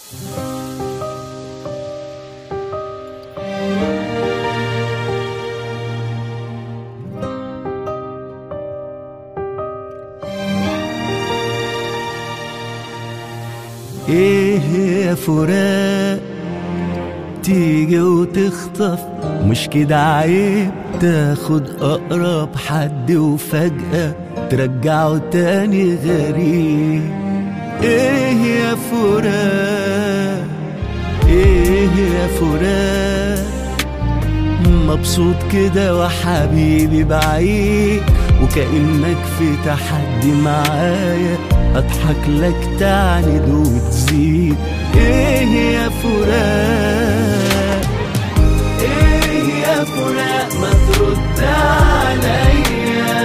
ايه يا فراق تيجي وتخطف مش كده عيب تاخد اقرب حد وفجأة ترجعه تاني غريب ايه يا فراق ايه يا فراق مبسوط كده وحبيبي بعيد وكأنك في تحدي معايا اضحك لك تعند وتزيد ايه يا فراق ايه يا فراق ما ترد عليا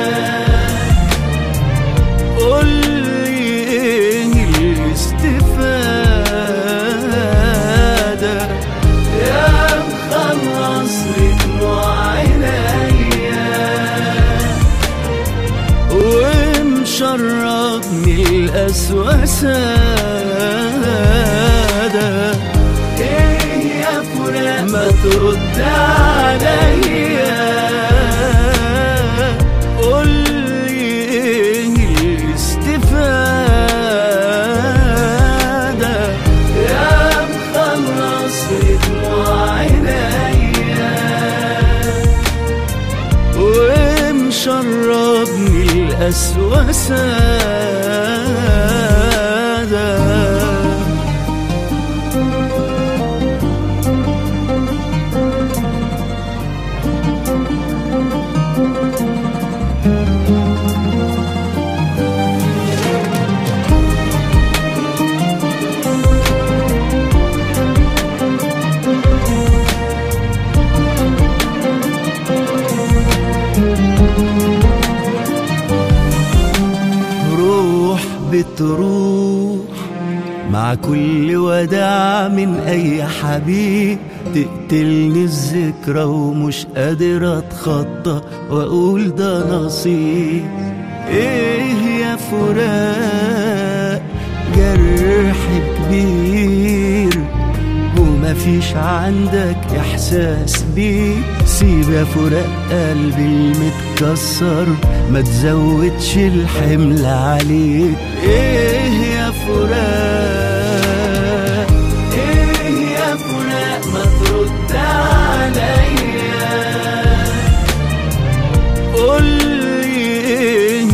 قولي ايه الاستفادة يا مخلص دموع عينيا ومشربني الأسوأ سادة ايه يا فراق ما ترد عليا قولي ايه الاستفادة يا مخلص دموع عينيا ومشربني الأسوأ سادة روح بتروح مع كل وداع من اي حبيب تقتلني الذكرى ومش قادر اتخطى واقول ده نصيب ايه يا فراق جرح كبير ومفيش عندك احساس بيه سيب يا فراق قلبي المتكسر ما تزودش الحمل عليك ايه يا فراق ايه يا فراق ما ترد عليا قولي ايه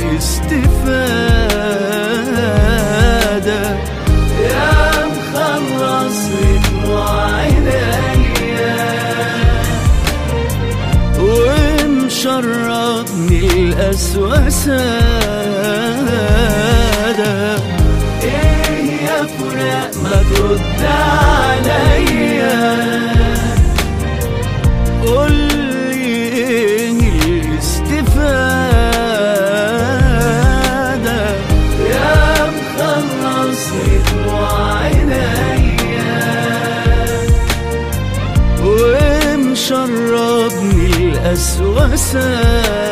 الاستفادة يا مخلص دموع عينيا ومشربني الأسوأ سادة ايه يا فراق ما ترد عليا قولي ايه الاستفادة يا مخلص دموع عينيا ومشربني الأسوأ سادة